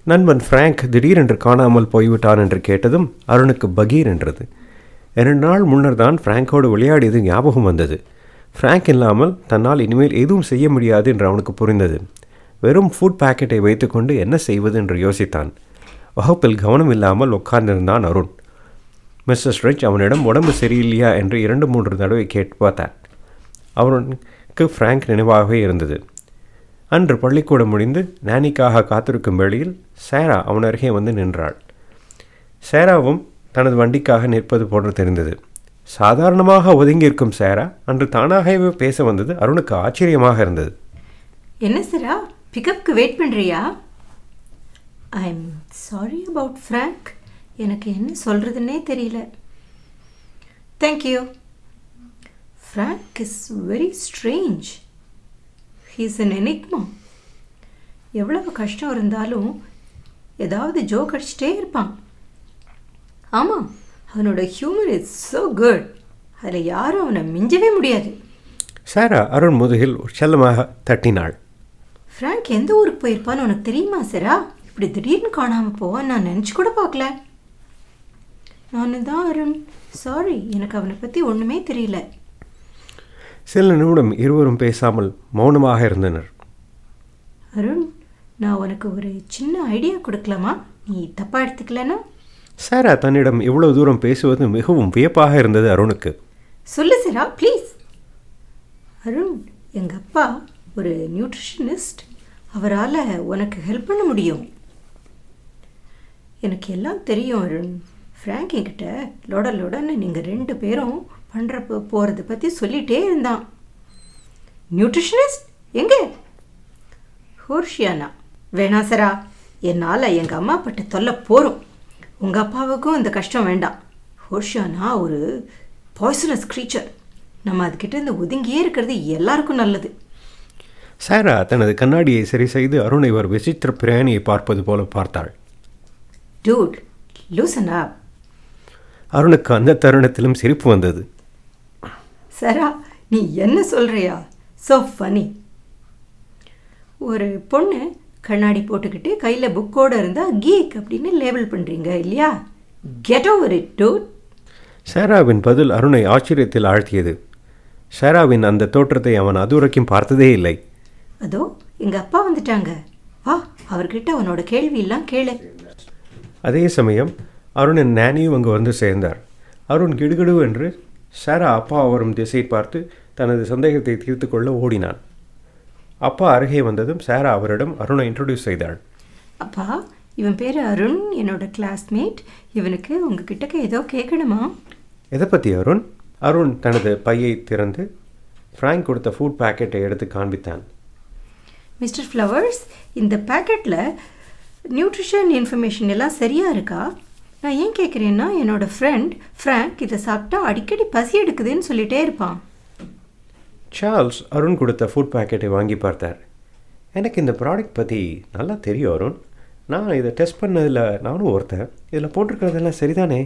நண்பன் ஃப்ராங்க் திடீரென்று காணாமல் போய்விட்டான் என்று கேட்டதும் அருணுக்கு பகீர் என்றது இரண்டு நாள் முன்னர் தான் ஃப்ராங்கோடு விளையாடியது ஞாபகம் வந்தது ஃப்ராங்க் இல்லாமல் தன்னால் இனிமேல் எதுவும் செய்ய முடியாது என்று அவனுக்கு புரிந்தது வெறும் ஃபுட் பாக்கெட்டை வைத்துக்கொண்டு என்ன செய்வது என்று யோசித்தான் வகுப்பில் கவனம் இல்லாமல் உட்கார்ந்திருந்தான் அருண் மிஸ்ஸஸ் ரிச் அவனிடம் உடம்பு சரியில்லையா என்று இரண்டு மூன்று தடவை கேட்டு பார்த்தார் அவனுக்கு ஃப்ராங்க் நினைவாகவே இருந்தது அன்று பள்ளிக்கூடம் முடிந்து நானிக்காக காத்திருக்கும் வேளையில் சேரா அவன் அருகே வந்து நின்றாள் சேராவும் தனது வண்டிக்காக நிற்பது போன்று தெரிந்தது சாதாரணமாக ஒதுங்கியிருக்கும் சேரா அன்று தானாகவே பேச வந்தது அருணுக்கு ஆச்சரியமாக இருந்தது என்ன சரா பிக்கப்க்கு வெயிட் பண்ணுறியா I am sorry about Frank எனக்கு என்ன சொல்கிறதுனே தெரியல thank you Frank is very strange he's an enigma எவ்வளவு கஷ்டம் இருந்தாலும் ஏதாவது ஜோக் அடிச்சிட்டே இருப்பான் ஆமாம் அவனோட ஹியூமர் இஸ் ஸோ குட் அதில் யாரும் அவனை மிஞ்சவே முடியாது சேரா அருண் முதுகில் செல்லமாக தட்டினாள் ஃப்ராங்க் எந்த ஊருக்கு போயிருப்பான்னு உனக்கு தெரியுமா சரா இப்படி திடீர்னு காணாமல் போவான் நான் நினச்சி கூட பார்க்கல நான் தான் அருண் சாரி எனக்கு அவனை பற்றி ஒன்றுமே தெரியல சில நிமிடம் இருவரும் பேசாமல் மௌனமாக இருந்தனர் அருண் நான் உனக்கு ஒரு சின்ன ஐடியா கொடுக்கலாமா நீ தப்பாக எடுத்துக்கலனா சாரா தன்னிடம் இவ்வளவு தூரம் பேசுவது மிகவும் வியப்பாக இருந்தது அருணுக்கு சொல்லு சரா ப்ளீஸ் அருண் எங்கள் அப்பா ஒரு நியூட்ரிஷனிஸ்ட் அவரால் உனக்கு ஹெல்ப் பண்ண முடியும் எனக்கு எல்லாம் தெரியும் அருண் ஃப்ராங்க் என்கிட்ட லொட லொடன்னு நீங்கள் ரெண்டு பேரும் பண்ணுறப்ப போகிறத பற்றி சொல்லிகிட்டே இருந்தான் நியூட்ரிஷனிஸ்ட் எங்கே ஹோர்ஷியானா வேணா சரா என்னால் எங்கள் அம்மா பட்ட தொல்லை போகிறோம் உங்கள் அப்பாவுக்கும் இந்த கஷ்டம் வேண்டாம் ஹோர்ஷியானா ஒரு பாய்சனஸ் க்ரீச்சர் நம்ம அதுக்கிட்ட இருந்து ஒதுங்கியே இருக்கிறது எல்லாருக்கும் நல்லது சாரா தனது கண்ணாடியை சரி செய்து அருணை ஒரு விசித்திர பிராணியை பார்ப்பது போல பார்த்தாள் டூட் லூசன் அப் அருணுக்கு அந்த தருணத்திலும் சிரிப்பு வந்தது சரா நீ என்ன சொல்கிறியா ஸோ ஃபனி ஒரு பொண்ணு கண்ணாடி போட்டுக்கிட்டு கையில் புக்கோடு இருந்தால் கீக் அப்படின்னு லேபிள் பண்ணுறீங்க இல்லையா கெட் ஓவர் இட் டூட் சாராவின் பதில் அருணை ஆச்சரியத்தில் ஆழ்த்தியது சாராவின் அந்த தோற்றத்தை அவன் அதுவரைக்கும் பார்த்ததே இல்லை அதோ எங்கள் அப்பா வந்துட்டாங்க வா அவர்கிட்ட அவனோட கேள்வியெல்லாம் கேளு அதே சமயம் அருணின் நானியும் அங்கு வந்து சேர்ந்தார் அருண் கிடுகிடு என்று சாரா அப்பா வரும் திசை பார்த்து தனது சந்தேகத்தை தீர்த்து கொள்ள ஓடினான் அப்பா அருகே வந்ததும் சாரா அவரிடம் அருணை இன்ட்ரடியூஸ் செய்தாள் அப்பா இவன் பேர் அருண் என்னோட கிளாஸ்மேட் இவனுக்கு உங்ககிட்ட ஏதோ கேட்கணுமா எதை பற்றி அருண் அருண் தனது பையை திறந்து ஃப்ராங்க் கொடுத்த ஃபுட் பாக்கெட்டை எடுத்து காண்பித்தான் மிஸ்டர் ஃப்ளவர்ஸ் இந்த பேக்கெட்டில் நியூட்ரிஷன் இன்ஃபர்மேஷன் எல்லாம் சரியாக இருக்கா நான் ஏன் கேட்குறேன்னா என்னோட ஃப்ரெண்ட் ஃப்ராங்க் இதை சாப்பிட்டா அடிக்கடி பசி எடுக்குதுன்னு சொல்லிட்டே இருப்பான் சார்ல்ஸ் அருண் கொடுத்த ஃபுட் பாக்கெட்டை வாங்கி பார்த்தார் எனக்கு இந்த ப்ராடக்ட் பற்றி நல்லா தெரியும் அருண் நான் இதை டெஸ்ட் பண்ணதில் நானும் ஒருத்தன் இதில் போட்டிருக்கிறதெல்லாம் சரிதானே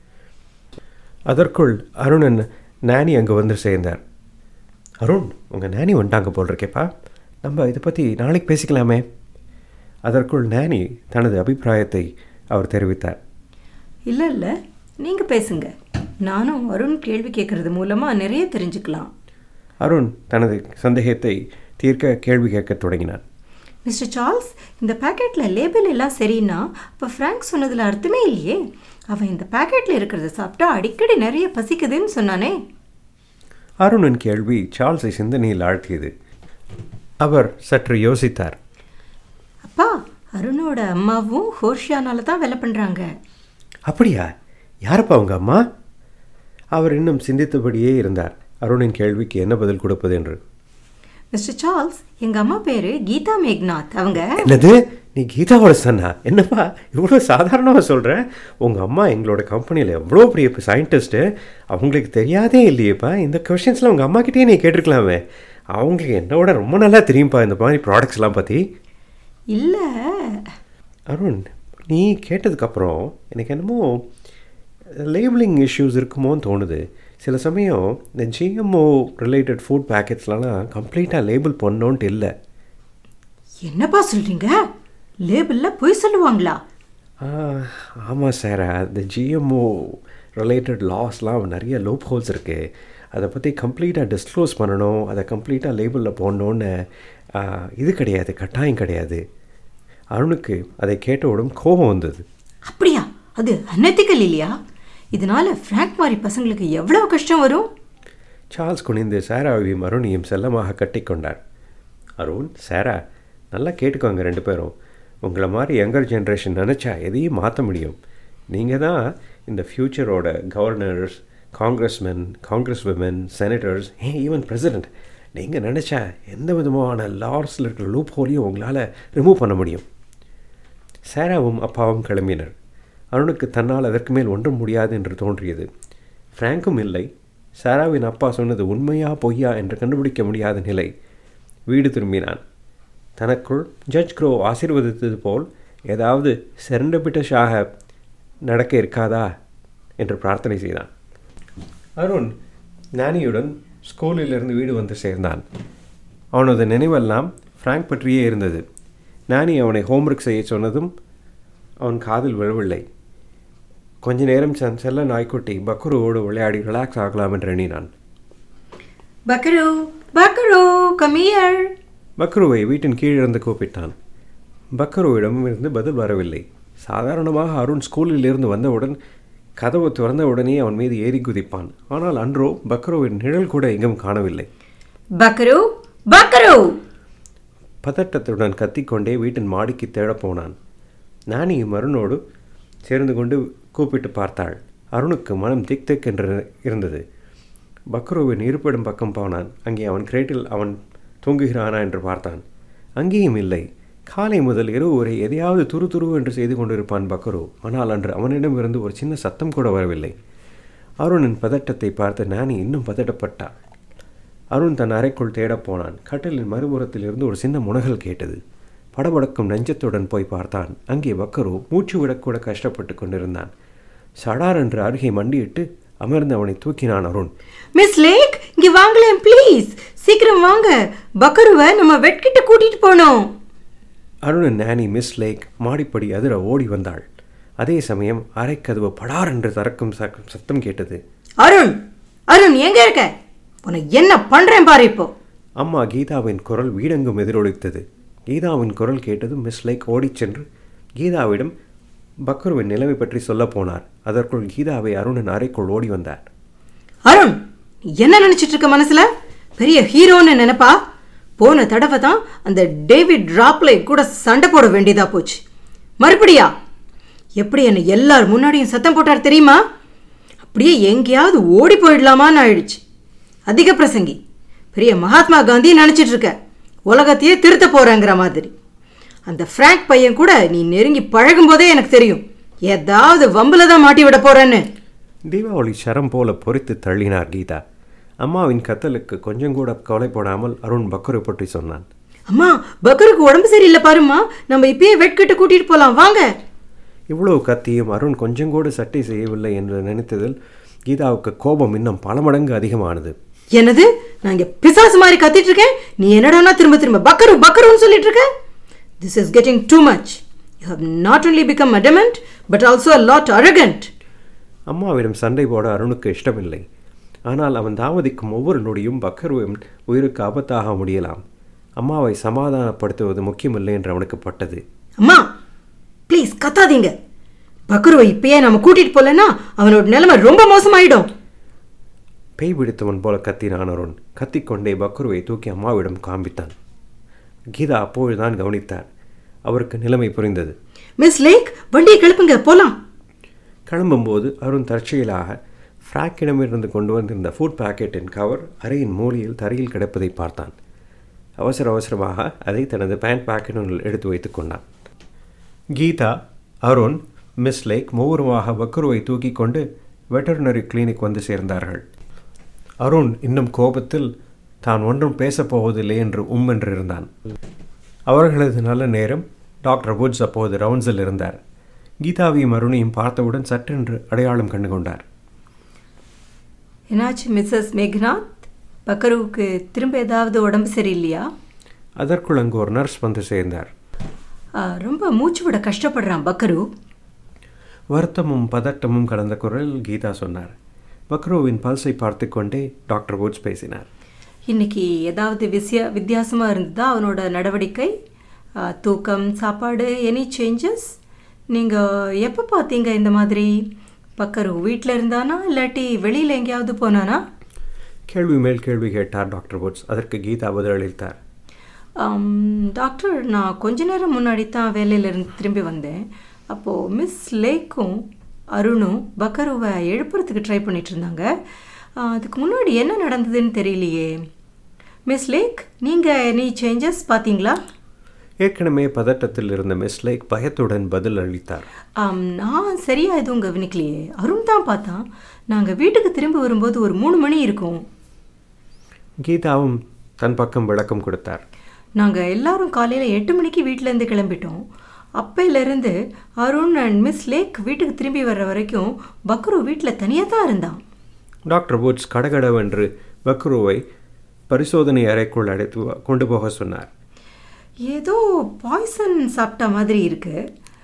அதற்குள் அருணன் நானி அங்கே வந்து சேர்ந்தார் அருண் உங்கள் நானி வந்துட்டாங்க போல் இருக்கேப்பா நம்ம இதை பற்றி நாளைக்கு பேசிக்கலாமே அதற்குள் நானி தனது அபிப்பிராயத்தை அவர் தெரிவித்தார் இல்லை இல்லை நீங்கள் பேசுங்க நானும் அருண் கேள்வி கேட்குறது மூலமாக நிறைய தெரிஞ்சுக்கலாம் அருண் தனது சந்தேகத்தை தீர்க்க கேள்வி கேட்கத் தொடங்கினான் மிஸ்டர் சார்ல்ஸ் இந்த பேக்கெட்டில் லேபிள் எல்லாம் சரின்னா அப்போ ஃப்ராங்க் சொன்னதில் அர்த்தமே இல்லையே அவன் இந்த பேக்கெட்டில் இருக்கிறத சாப்பிட்டா அடிக்கடி நிறைய பசிக்குதுன்னு சொன்னானே அருணின் கேள்வி சார்ல்ஸை சிந்தனையில் ஆழ்த்தியது அவர் சற்று யோசித்தார் அப்பா அருணோட அம்மாவும் ஹோர்ஷியானால தான் வேலை பண்ணுறாங்க அப்படியா யாரப்பா உங்க அம்மா அவர் இன்னும் சிந்தித்தபடியே இருந்தார் அருணின் கேள்விக்கு என்ன பதில் கொடுப்பது என்று மிஸ்டர் சார்ல்ஸ் எங்கள் அம்மா பேர் கீதா மேக்நாத் அவங்க என்னது நீ கீதாவோட சன்னா என்னப்பா இவ்வளோ சாதாரணமாக சொல்கிற உங்கள் அம்மா எங்களோட கம்பெனியில் எவ்வளோ பெரிய சயின்டிஸ்ட்டு அவங்களுக்கு தெரியாதே இல்லையேப்பா இந்த கொஷின்ஸ்லாம் உங்கள் அம்மாக்கிட்டே நீ கேட்டிருக்கலாமே அவங்களுக்கு என்னோட ரொம்ப நல்லா தெரியும்ப்பா இந்த மாதிரி ப்ராடக்ட்ஸ்லாம் பற்றி இல்லை அருண் நீ கேட்டதுக்கப்புறம் எனக்கு என்னமோ லேபிளிங் இஷ்யூஸ் இருக்குமோன்னு தோணுது சில சமயம் இந்த ஜிஎம்ஓ ரிலேட்டட் ஃபுட் பேக்கெட்ஸ்லாம் கம்ப்ளீட்டாக லேபிள் பண்ணோன்ட்டு இல்லை என்னப்பா சொல்கிறீங்க லேபிளில் பொய் சொல்லுவாங்களா ஆமாம் சார் அந்த ஜிஎம்ஓ ரிலேட்டட் லாஸ்லாம் நிறைய லோப் ஹோல்ஸ் இருக்குது அதை பற்றி கம்ப்ளீட்டாக டிஸ்க்ளோஸ் பண்ணணும் அதை கம்ப்ளீட்டாக லேபிளில் போடணுன்னு ஆ, இது கிடையாது கட்டாயம் கிடையாது அருணுக்கு அதை கேட்டவுடன் கோபம் வந்தது அப்படியா அது அனெத்திக்கல் இல்லையா இதனால ஃப்ராங்க் மாதிரி பசங்களுக்கு எவ்வளவு கஷ்டம் வரும் சார்ல்ஸ் குனிந்து சாராவையும் அருணையும் செல்லமாக கட்டிக்கொண்டார் அருண் சாரா நல்லா கேட்டுக்கோங்க ரெண்டு பேரும் உங்களை மாதிரி யங்கர் ஜென்ரேஷன் நினச்சா எதையும் மாற்ற முடியும் நீங்கள் தான் இந்த ஃப்யூச்சரோட governors congressmen congresswomen senators and even president நீங்கள் நினச்சா எந்த விதமான லார்ஸில் இருக்கிற லூப் ஹோலையும் உங்களால் ரிமூவ் பண்ண முடியும் சாராவும் அப்பாவும் கிளம்பினர் அருணுக்கு தன்னால் அதற்கு மேல் ஒன்றும் முடியாது என்று தோன்றியது ஃப்ராங்கும் இல்லை சாராவின் அப்பா சொன்னது உண்மையா பொய்யா என்று கண்டுபிடிக்க முடியாத நிலை வீடு திரும்பினான் தனக்குள் ஜட்ஜ் க்ரோ ஆசீர்வதித்தது போல் ஏதாவது செரண்டபிட்டஷாக நடக்க இருக்காதா என்று பிரார்த்தனை செய்தான் அருண் நானியுடன் ஸ்கூலிலிருந்து வீடு வந்து சேர்ந்தான் அவனது நினைவெல்லாம் ஃப்ராங்க் பற்றியே இருந்தது நானி அவனை ஹோம்ஒர்க் செய்ய சொன்னதும் அவன் காதில் விழவில்லை கொஞ்ச நேரம் தன் செல்ல நாய்க்குட்டி பக்குருவோடு விளையாடி ரிலாக்ஸ் ஆகலாம் என்று எண்ணினான் பக்கரு பக்கரு கமியர் பக்ருவை வீட்டின் கீழிருந்து கூப்பிட்டான் பக்ருவிடமும் இருந்து பதில் வரவில்லை சாதாரணமாக அருண் ஸ்கூலில் இருந்து வந்தவுடன் கதவு திறந்த உடனே அவன் மீது ஏறி குதிப்பான் ஆனால் அன்றோ பக்ருவின் நிழல் கூட எங்கும் காணவில்லை பக்கரு பக்கரு பதட்டத்துடன் கத்திக்கொண்டே வீட்டின் மாடிக்கு தேடப் போனான் நானியும் அருணோடு சேர்ந்து கொண்டு கூப்பிட்டு பார்த்தாள் அருணுக்கு மனம் திக் திக் என்று இருந்தது பக்ருவின் இருப்பிடம் பக்கம் போனான் அங்கே அவன் கிரேட்டில் அவன் தூங்குகிறானா என்று பார்த்தான் அங்கேயும் இல்லை காலை முதல் இரவு வரை எதையாவது துரு துரு என்று செய்து கொண்டிருப்பான் பக்ரு ஆனால் அன்று அவனிடமிருந்து ஒரு சின்ன சத்தம் கூட வரவில்லை அருணின் பதட்டத்தை பார்த்து நானி இன்னும் பதட்டப்பட்டாள் அருண் தன் அறைக்குள் தேடப் போனான் கட்டிலின் மறுபுறத்தில் இருந்து ஒரு சின்ன முனகல் கேட்டது படபடக்கும் நெஞ்சத்துடன் போய் பார்த்தான் அங்கே பக்கரு மூச்சு விடக்கூட கஷ்டப்பட்டு கொண்டிருந்தான் சடார் என்று அருகே மண்டியிட்டு அமர்ந்து அவனை தூக்கினான் அருண் மிஸ் லேக் இங்க வாங்களேன் ப்ளீஸ் சீக்கிரம் வாங்க பக்கருவை நம்ம வெட்கிட்ட கூட்டிட்டு போனோம் அருணன் நானி மிஸ் லேக் மாடிப்படி அதிர ஓடி வந்தாள் அதே சமயம் அறைக்கதவு படார் என்று திறக்கும் ச- சத்தம் கேட்டது அருண் அருண் எங்க இருக்க உனக்கு என்ன பண்றேன் பாரு இப்போ அம்மா கீதாவின் குரல் வீடெங்கும் எதிரொலித்தது கீதாவின் குரல் கேட்டதும் மிஸ் லேக் ஓடிச் சென்று கீதாவிடம் பக்ருவின் நிலைமை பற்றி சொல்லப் போனார் அதற்குள் கீதாவை அருணன் அறைக்குள் ஓடி வந்தார் அருண் நீ என்ன நினைச்சிட்டு இருக்க மனசுல பெரிய ஹீரோன்னு நினைப்பா போன தடவை தான் அந்த டேவிட் ராப்லே கூட சண்டை போட வேண்டியதா போச்சு மறுபடியா எப்படி என்ன எல்லார் முன்னாடியும் சத்தம் போட்டார் தெரியுமா அப்படியே எங்கேயாவது ஓடி போயிடலாமான்னு ஆயிடுச்சு அதிக பிரசங்கி பெரிய மகாத்மா காந்தி நினைச்சிட்டு இருக்க உலகத்தையே திருத்த போறேங்கிற மாதிரி அந்த ஃப்ராங்க் பையன் கூட நீ நெருங்கி பழகும் போதே எனக்கு தெரியும் ஏதாவது வம்புல தான் மாட்டி விட போறேன்னு தீபாவளி சரம் போல பொறித்து தள்ளினார் கீதா அம்மாவின் கத்தலுக்கு கொஞ்சம் கூட கவலைப்படாமல் அருண் பக்ரு பற்றி சொன்னான் அம்மா பக்கருக்கு உடம்பு சரியில்லை பாரும்மா நம்ம இப்பயே வெட்கிட்ட கூட்டிட்டு போலாம் வாங்க இவ்வளவு கத்தியும் அருண் கொஞ்சம் கூட சட்டை செய்யவில்லை என்று நினைத்ததில் கீதாவுக்கு கோபம் இன்னும் பல மடங்கு அதிகமானது என்னது நான் இங்க பிசாசு மாதிரி கத்திட்டு இருக்கேன் நீ என்னடானா திரும்ப திரும்ப பக்கரு பக்கருன்னு சொல்லிட்டு இருக்க this is getting too much you have not only become adamant but also a lot arrogant அம்மாவிடம் சண்டை போட அருணுக்கு இஷ்டமில்லை ஆனால் அவன் தாமதிக்கும் ஒவ்வொரு நொடியும் பக்கருவின் உயிருக்கு ஆபத்தாக முடியலாம் அம்மாவை சமாதானப்படுத்துவது முக்கியமில்லை என்று அவனுக்கு பட்டது அம்மா ப்ளீஸ் கத்தாதீங்க பக்கருவை இப்பயே நம்ம கூட்டிட்டு போலன்னா அவனோட நிலைமை ரொம்ப மோசமாயிடும் பேய் பிடித்தவன் போல கத்தினான் அருண் கத்திக்கொண்டே பக்ருவை தூக்கி அம்மாவிடம் காண்பித்தான் கீதா அப்பொழுதுதான் கவனித்தார் அவருக்கு நிலைமை புரிந்தது மிஸ் லேக் வண்டியை கிளப்புங்க போலாம் கிளம்பும்போது அருண் தற்செயலாக ஃப்ராக்கிடமிருந்து கொண்டு வந்திருந்த ஃபுட் பாக்கெட்டின் கவர் அறையின் மூலையில் தரையில் கிடப்பதை பார்த்தான் அவசர அவசரமாக அதை தனது பேண்ட் பாக்கெட்டினுள் எடுத்து வைத்துக் கொண்டான் கீதா அருண் மிஸ் லேக் மூவருமாக பக்ருவை தூக்கி கொண்டு வெட்டர்னரி கிளினிக் வந்து சேர்ந்தார்கள் அருண் இன்னும் கோபத்தில் தான் ஒன்றும் பேசப் போவதில்லை என்று உம் என்று இருந்தான் அவர்களது நல்ல நேரம் டாக்டர் வுட்ஸ் அப்போது ரவுண்ட்ஸில் இருந்தார் கீதாவையும் அருணையும் பார்த்தவுடன் சட்டென்று அடையாளம் கண்டு கொண்டார் என்னாச்சு மிஸ்ஸஸ் மேக்நாத் பக்கருவுக்கு திரும்ப ஏதாவது உடம்பு சரியில்லையா அதற்குள் அங்கு ஒரு நர்ஸ் வந்து சேர்ந்தார் ஆ, ரொம்ப மூச்சு விட கஷ்டப்படுறான் பக்கரு வருத்தமும் பதட்டமும் கலந்த குரலில் கீதா சொன்னார் பக்ரோவின் பல்ஸை பார்த்து கொண்டே டாக்டர் வுட்ஸ் பேசினார் இன்னைக்கு ஏதாவது விசிய வித்தியாசமாக இருந்ததா அவனோட நடவடிக்கை ஆ, தூக்கம் சாப்பாடு எனி சேஞ்சஸ் நீங்கள் எப்போ பார்த்தீங்க இந்த மாதிரி பக்கரு வீட்டில் இருந்தானா இல்லாட்டி வெளியில் எங்கேயாவது போனானா கேள்வி மேல் கேள்வி கேட்டார் டாக்டர் வுட்ஸ் அதற்கு கீதா பதிலளித்தார் ஆம், டாக்டர் நான் கொஞ்ச நேரம் முன்னாடி தான் வேலையிலேருந்து திரும்பி வந்தேன் அப்போது மிஸ் லேக்கும் அருணும் பக்கருவை எழுப்புறதுக்கு ட்ரை பண்ணிட்டு இருந்தாங்க ஆ, அதுக்கு முன்னாடி என்ன நடந்ததுன்னு தெரியலையே மிஸ் லேக் நீங்கள் எனி சேஞ்சஸ் பார்த்தீங்களா ஏற்கனவே பதட்டத்தில் இருந்த மிஸ் லேக் பயத்துடன் பதில் அளித்தார் ஆம், நான் சரியாக எதுவும் கவனிக்கலையே அருண் தான் பார்த்தான் நாங்கள் வீட்டுக்கு திரும்பி வரும்போது ஒரு மூணு மணி இருக்கும் கீதாவும் தன் பக்கம் விளக்கம் கொடுத்தார் நாங்கள் எல்லாரும் காலையில் எட்டு மணிக்கு வீட்டிலேருந்து கிளம்பிட்டோம் அப்பையிலேருந்து அருண் அண்ட் மிஸ் லேக் வீட்டுக்கு திரும்பி வர்ற வரைக்கும் பக்ரு வீட்டில் தனியாக தான் இருந்தான் டாக்டர் வுட்ஸ் கடகடவென்று பக்ருவை பரிசோதனை அறைக்குள் அழைத்து வ- கொண்டு போக சொன்னார் ஏதோ பாய்சன் சாப்பிட்ட மாதிரி இருக்கு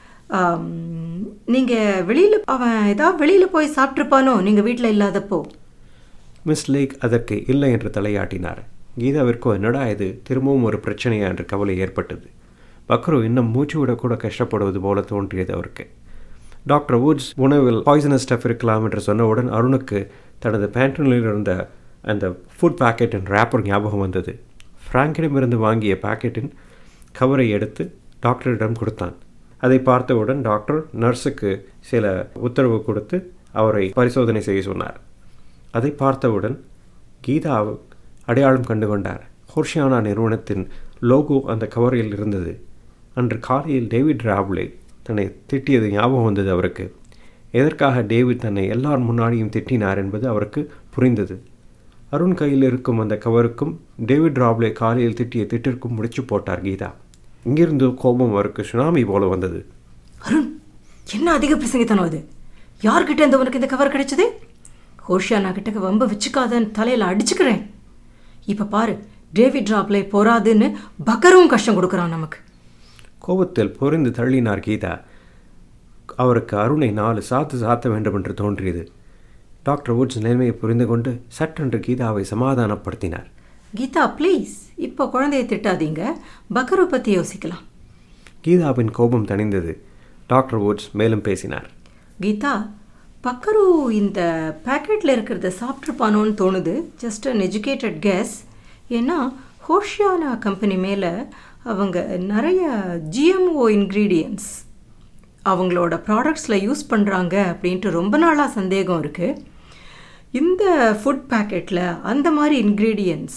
நீங்கள் வெளியில் அவன் ஏதாவது வெளியில் போய் சாப்பிட்ருப்பானோ நீங்கள் வீட்டில் இல்லாதப்போ மிஸ் லேக் அதற்கு இல்லை என்று தலையாட்டினார் கீதாவிற்கோ என்னடா இது திரும்பவும் ஒரு பிரச்சனையா என்ற கவலை ஏற்பட்டது பக்ரு இன்னும் மூச்சு விடக்கூட கஷ்டப்படுவது போல தோன்றியது அவருக்கு டாக்டர் வுட்ஸ் உணவில் பாய்சனஸ் ஸ்டஃப் இருக்கலாம் என்று சொன்னவுடன் அருணுக்கு தனது பேண்டனில் இருந்த அந்த ஃபுட் பாக்கெட்டின் ரேப்பர் ஞாபகம் வந்தது ஃப்ராங்கிடமிருந்து வாங்கிய பாக்கெட்டின் கவரை எடுத்து டாக்டரிடம் கொடுத்தான் அதை பார்த்தவுடன் டாக்டர் நர்ஸுக்கு சில உத்தரவு கொடுத்து அவரை பரிசோதனை செய்ய சொன்னார் அதை பார்த்தவுடன் கீதா அடையாளம் கண்டு கொண்டார் ஹோர்ஷியானா நிறுவனத்தின் லோகோ அந்த கவரில் இருந்தது அன்று காலையில் டேவிட் ராவ்லே தன்னை திட்டியது ஞாபகம் வந்தது அவருக்கு எதற்காக டேவிட் தன்னை எல்லார் முன்னாடியும் திட்டினார் என்பது அவருக்கு புரிந்தது அருண் கையில் இருக்கும் அந்த கவருக்கும் டேவிட் ராவ்லே காலையில் திட்டிய திட்டிற்கும் முடிச்சு போட்டார் கீதா இங்கிருந்து கோபம் அவருக்கு சுனாமி போல வந்தது அருண் என்ன அதிக பிரசங்கித்தனம் அது யார்கிட்ட இருந்து உனக்கு இந்த கவர் கிடைச்சது ஹோஷியானா கிட்ட வம்ப வச்சுக்காதன்னு தலையில் அடிச்சுக்கிறேன் இப்போ பாரு டேவிட் ட்ராப்லே போறாதுன்னு பக்கரும் கஷ்டம் கொடுக்குறான் நமக்கு கோபத்தில் பொறிந்து தள்ளினார் கீதா அவருக்கு அருணை நாலு சாத்து சாத்த வேண்டும் என்று தோன்றியது டாக்டர் வுட்ஸ் நிலைமையை புரிந்து கொண்டு சட்டென்று கீதாவை சமாதானப்படுத்தினார் கீதா ப்ளீஸ் இப்போ குழந்தையை திட்டாதீங்க பக்கரு பற்றி யோசிக்கலாம் கீதாவின் கோபம் தணிந்தது டாக்டர் வுட்ஸ் மேலும் பேசினார் கீதா பக்கரு இந்த பேக்கெட்டில் இருக்கிறத சாப்பிட்ருப்பானோன்னு தோணுது ஜஸ்ட் அன் எஜுகேட்டட் கேஸ் ஏன்னா ஹோஷியானா கம்பெனி மேலே அவங்க நிறைய ஜிஎம்ஓ இன்க்ரீடியன்ஸ் அவங்களோட ப்ராடக்ட்ஸில் யூஸ் பண்ணுறாங்க அப்படின்ட்டு ரொம்ப நாளாக சந்தேகம் இருக்குது இந்த ஃபுட் பேக்கெட்டில் அந்த மாதிரி இன்க்ரீடியன்ஸ்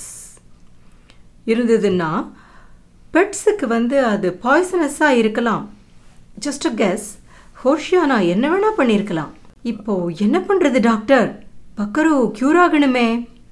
இருந்ததுன்னா பெட்ஸுக்கு வந்து அது பாய்சனஸாக இருக்கலாம் ஜஸ்ட் அ கெஸ் ஹோஷியானா என்ன வேணா பண்ணியிருக்கலாம் இப்போ என்ன பண்ணுறது டாக்டர் பக்கரு க்யூர் ஆகணுமே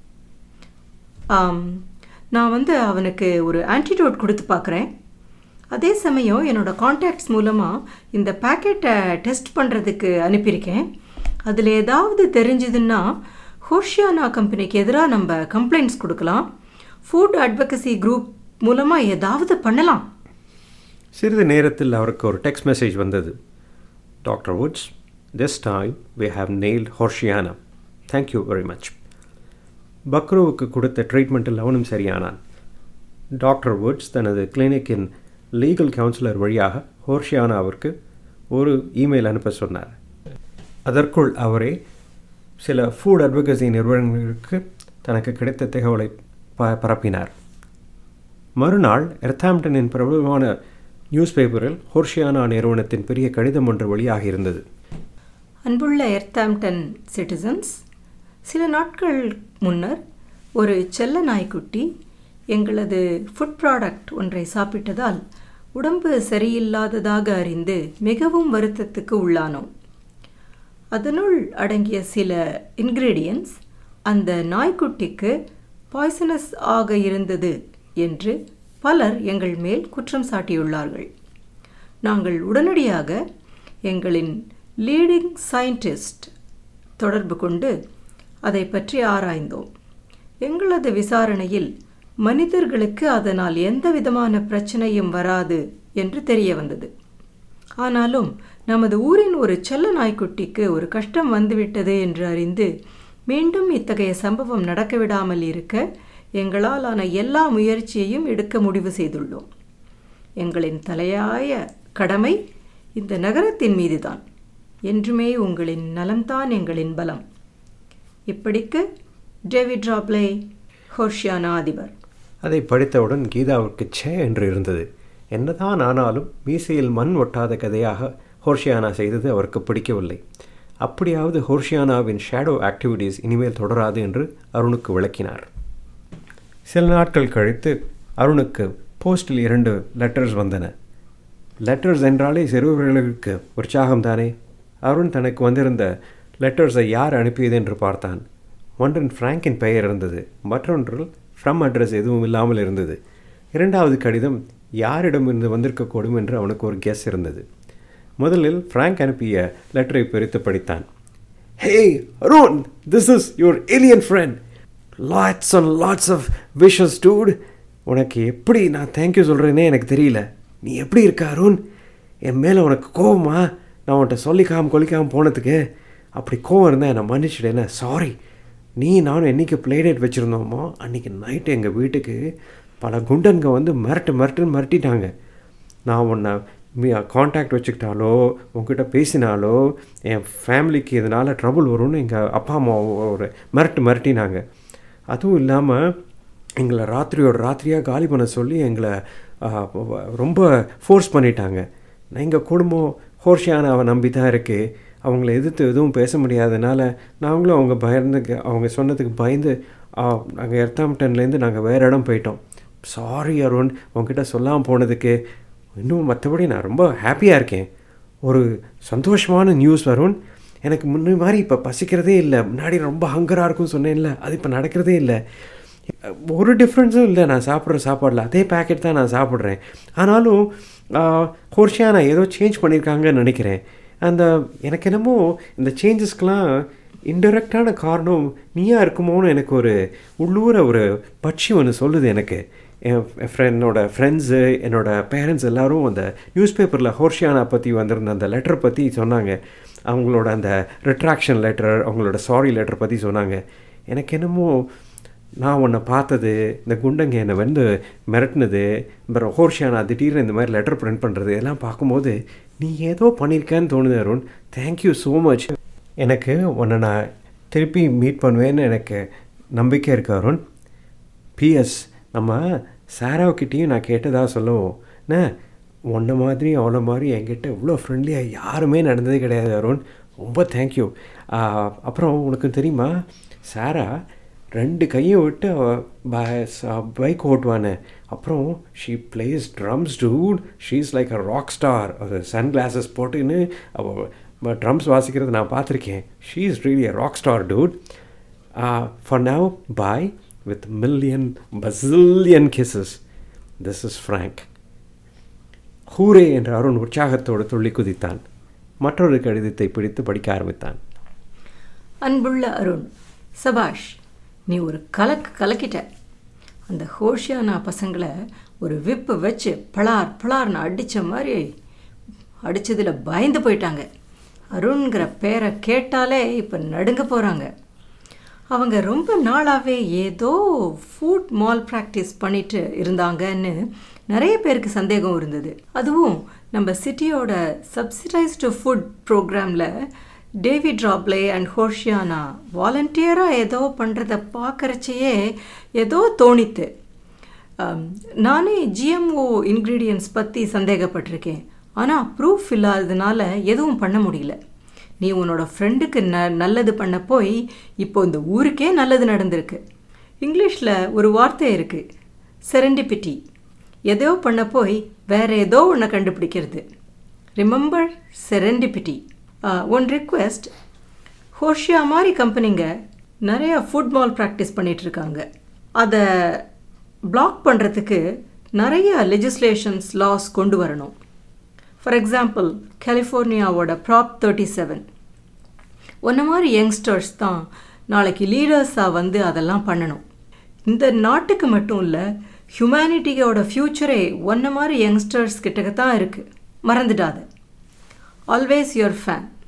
ஆம், நான் வந்து அவனுக்கு ஒரு ஆன்டிடோட் கொடுத்து பார்க்குறேன் அதே சமயம் என்னோட காண்டாக்ட்ஸ் மூலமாக இந்த பேக்கெட்டை டெஸ்ட் பண்ணுறதுக்கு அனுப்பியிருக்கேன் அதில் ஏதாவது தெரிஞ்சதுன்னா ஹோஷியானா கம்பெனிக்கு எதிராக நம்ம கம்ப்ளைண்ட்ஸ் கொடுக்கலாம் ஃபுட் அட்வொகசி குரூப் மூலமாக ஏதாவது பண்ணலாம் சிறிது நேரத்தில் அவருக்கு ஒரு டெக்ஸ்ட் மெசேஜ் வந்தது doctor Woods this time we have nailed Horshiana thank you very much பக்ருவுக்கு கொடுத்த ட்ரீட்மெண்ட்டில் அவனும் சரியானான் டாக்டர் வுட்ஸ் தனது கிளினிக்கின் லீகல் கவுன்சிலர் வழியாக ஹோர்ஷியானாவிற்கு ஒரு இமெயில் அனுப்ப சொன்னார் அதற்குள் அவரே சில ஃபுட் அட்வொகசி நிறுவனங்களுக்கு தனக்கு கிடைத்த தகவலை ப பரப்பினார் மறுநாள் எர்த்தாம்டனின் பிரபலமான நியூஸ் பேப்பரில் ஹோர்ஷியானா நிறுவனத்தின் பெரிய கடிதம் ஒன்று வெளியாகி இருந்தது அன்புள்ள எர்த்தாம்டன் சிட்டிசன்ஸ் சில நாட்கள் முன்னர் ஒரு செல்ல நாய்க்குட்டி எங்களது ஃபுட் ப்ராடக்ட் ஒன்றை சாப்பிட்டதால் உடம்பு சரியில்லாததாக அறிந்து மிகவும் வருத்தத்துக்கு உள்ளானோம் அதனுள் அடங்கிய சில இன்கிரீடியன்ட்ஸ் அந்த நாய்க்குட்டிக்கு பாய்சனஸ் ஆக இருந்தது என்று பலர் எங்கள் மேல் குற்றம் சாட்டியுள்ளார்கள் நாங்கள் உடனடியாக எங்களின் லீடிங் சயின்டிஸ்ட் தொடர்பு கொண்டு அதை பற்றி ஆராய்ந்தோம் எங்களது விசாரணையில் மனிதர்களுக்கு அதனால் எந்த விதமான பிரச்சனையும் வராது என்று தெரிய வந்தது ஆனாலும் நமது ஊரின் ஒரு செல்ல நாய்க்குட்டிக்கு ஒரு கஷ்டம் வந்துவிட்டது என்று அறிந்து மீண்டும் இத்தகைய சம்பவம் நடக்க விடாமல் இருக்க எங்களால் ஆன எல்லா முயற்சியையும் எடுக்க முடிவு செய்துள்ளோம் எங்களின் தலையாய கடமை இந்த நகரத்தின் மீதுதான் என்றுமே உங்களின் நலம்தான் எங்களின் பலம் இப்படிக்கு டேவிட் ராப்லே ஹோர்ஷியானா அதிபர் அதை படித்தவுடன் கீதாவுக்கு ச்சே என்று இருந்தது என்னதான் ஆனாலும் மீசையில் மண் ஒட்டாத கதையாக ஹோர்ஷியானா செய்தது அவருக்கு பிடிக்கவில்லை அப்படியாவது ஹோர்ஷியானாவின் ஷேடோ ஆக்டிவிட்டீஸ் இனிமேல் தொடராது என்று அருணுக்கு விளக்கினார் சில நாட்கள் கழித்து அருணுக்கு போஸ்டில் இரண்டு லெட்டர்ஸ் வந்தன லெட்டர்ஸ் என்றாலே சிறுவர்களுக்கு உற்சாகம் தானே அருண் தனக்கு வந்திருந்த லெட்டர்ஸை யார் அனுப்பியது என்று பார்த்தான் ஒன்றின் ஃப்ராங்கின் பெயர் இருந்தது மற்றொன்றில் ஃப்ரம் அட்ரஸ் எதுவும் இல்லாமல் இருந்தது இரண்டாவது கடிதம் யாரிடமிருந்து வந்திருக்கக்கூடும் என்று அவனுக்கு ஒரு கெஸ் இருந்தது முதலில் ஃப்ராங்க் அனுப்பிய லெட்டரை பிரித்து படித்தான் hey Arun this is your alien friend lots and lots of wishes dude உனக்கு எப்படி நான் தேங்க்யூ சொல்கிறேனே எனக்கு தெரியல நீ எப்படி இருக்க அருண் என் மேலே உனக்கு கோவமா நான் உன்கிட்ட சொல்லிக்காம கொல்லிக்காம போனதுக்கு அப்படி கோவம் இருந்தால் என்னை மன்னிச்சிடேன சாரி நீ நானும் என்றைக்கு பிளேடேட் வச்சுருந்தோமோ அன்றைக்கி நைட்டு எங்கள் வீட்டுக்கு பல குண்டன்க வந்து மிரட்டு மிரட்டுன்னு மிரட்டிட்டாங்க நான் உன்னை மீ காண்டாக்ட் வச்சுக்கிட்டாலோ உங்ககிட்ட பேசினாலோ என் ஃபேமிலிக்கு இதனால் ட்ரபுள் வரும்னு எங்கள் அப்பா அம்மா ஒரு மிரட்டு மிரட்டினாங்க அதுவும் இல்லாமல் எங்களை ராத்திரியோட ராத்திரியாக காலி பண்ண சொல்லி எங்களை ரொம்ப ஃபோர்ஸ் பண்ணிட்டாங்க எங்கள் குடும்பம் ஹோர்ஷியானாவை நம்பி தான் இருக்குது அவங்கள எதிர்த்து எதுவும் பேச முடியாதனால நாங்களும் அவங்க பயந்து அவங்க சொன்னதுக்கு பயந்து நாங்கள் எர்த்தாம்டன்லேருந்து நாங்கள் வேறு இடம் போயிட்டோம் சாரி அருண் உங்ககிட்ட சொல்லாமல் போனதுக்கு இன்னும் மற்றபடி நான் ரொம்ப ஹாப்பியாக இருக்கேன் ஒரு சந்தோஷமான நியூஸ் வருண் எனக்கு முன்னே மாதிரி இப்போ பசிக்கிறதே இல்லை முன்னாடி ரொம்ப ஹங்கராக இருக்கும்னு சொன்னேன்ல அது இப்போ நடக்கிறதே இல்லை ஒரு டிஃப்ரென்ஸும் இல்லை நான் சாப்பிட்ற சாப்பாடில் அதே பேக்கெட் தான் நான் சாப்பிட்றேன் ஆனாலும் ஹோர்ஷியாக நான் ஏதோ சேஞ்ச் பண்ணியிருக்காங்கன்னு நினைக்கிறேன் அந்த எனக்கு என்னமோ இந்த சேஞ்சஸ்க்கெலாம் இன்டெரக்டான காரணம் நீயா இருக்குமோன்னு எனக்கு ஒரு உள்ளூர ஒரு பட்சி ஒன்று சொல்லுது எனக்கு என் ஃப்ரெண்டோட ஃப்ரெண்ட்ஸு என்னோடய பேரண்ட்ஸ் எல்லோரும் அந்த நியூஸ் பேப்பரில் ஹோர்ஷியானா பற்றி வந்திருந்த அந்த லெட்டர் பற்றி சொன்னாங்க அவங்களோட அந்த ரிட்ராக்ஷன் லெட்டர் அவங்களோட சாரி லெட்டர் பற்றி சொன்னாங்க எனக்கு என்னமோ நான் உன்னை பார்த்தது இந்த குண்டங்க என்னை வந்து மிரட்டினது அப்புறம் ஹோர்ஷியானா திடீர்னு இந்த மாதிரி லெட்டர் பிரிண்ட் பண்ணுறது எல்லாம் பார்க்கும்போது நீ ஏதோ பண்ணியிருக்கேன்னு தோணுது அருண் தேங்க்யூ ஸோ மச் எனக்கு உன்னை நான் திருப்பி மீட் பண்ணுவேன்னு எனக்கு நம்பிக்கை இருக்கு அருண் பிஎஸ் நம்ம சாராவுக்கிட்டேயும் நான் கேட்டதாக சொல்லுவோம் என்ன உன்னை மாதிரி அவனை மாதிரி என்கிட்ட இவ்வளோ ஃப்ரெண்ட்லியாக யாருமே நடந்ததே கிடையாது அருண் ரொம்ப தேங்க்யூ அப்புறம் உனக்கு தெரியுமா சாரா ரெண்டு கையை விட்டு பைக் ஓட்டுவானே அப்புறம் she plays drums dude she is like a rock star அது சன் கிளாஸஸ் போட்டுன்னு அவள் ட்ரம்ஸ் வாசிக்கிறது நான் பார்த்துருக்கேன் she is really a rock star dude for now bye with million bazillion kisses this is Frank hooray என்ற அருண் உற்சாகத்தோடு துள்ளி குதித்தான் மற்றொரு கடிதத்தை பிடித்து படிக்க ஆரம்பித்தான் அன்புள்ள அருண் சபாஷ் நீ ஒரு கலக்கு கலக்கிட்ட அந்த ஹோஷியானா பசங்களை ஒரு விப்பு வச்சு பளார் பளார்னு அடித்த மாதிரி அடித்ததில் பயந்து போயிட்டாங்க அருண்கிற பேரை கேட்டாலே இப்போ நடுங்க போகிறாங்க அவங்க ரொம்ப நாளாகவே ஏதோ ஃபுட் மால் ப்ராக்டிஸ் பண்ணிட்டு இருந்தாங்கன்னு நிறைய பேருக்கு சந்தேகம் இருந்தது அதுவும் நம்ம சிட்டியோட சப்சிடைஸ்டு ஃபுட் ப்ரோக்ராமில் டேவிட் ராப்லே அண்ட் ஹோர்ஷியானா வாலண்டியராக ஏதோ பண்ணுறத பார்க்குறச்சையே ஏதோ தோணித்து நானே ஜிஎம்ஓ இன்க்ரீடியன்ஸ் பற்றி சந்தேகப்பட்டிருக்கேன் ஆனால் ப்ரூஃப் இல்லாததுனால எதுவும் பண்ண முடியல நீ உன்னோட ஃப்ரெண்டுக்கு ந நல்லது பண்ண போய் இப்போ இந்த ஊருக்கே நல்லது நடந்திருக்கு இங்கிலீஷில் ஒரு வார்த்தை இருக்குது செரண்டிபிட்டி எதோ பண்ண போய் வேற ஏதோ ஒன்றை கண்டுபிடிக்கிறது remember serendipity one request Hoshia மாதிரி கம்பெனிங்க நிறையா ஃபுட் மால் ப்ராக்டிஸ் பண்ணிகிட்ருக்காங்க அதை பிளாக் பண்ணுறதுக்கு நிறைய லெஜிஸ்லேஷன்ஸ் லாஸ் கொண்டு வரணும் ஃபார் எக்ஸாம்பிள் கலிஃபோர்னியாவோட ப்ராப் தேர்ட்டி செவன் ஒன்ன மாதிரி யங்ஸ்டர்ஸ் தான் நாளைக்கு லீடர்ஸாக வந்து அதெல்லாம் பண்ணணும் இந்த நாட்டுக்கு மட்டும் இல்லை ஹியூமனிட்டியோட ஃப்யூச்சரே ஒன்ன மாதிரி யங்ஸ்டர்ஸ் கிட்டக்க தான் இருக்குது மறந்துடாத ஆல்வேஸ் யுவர் ஃபேன்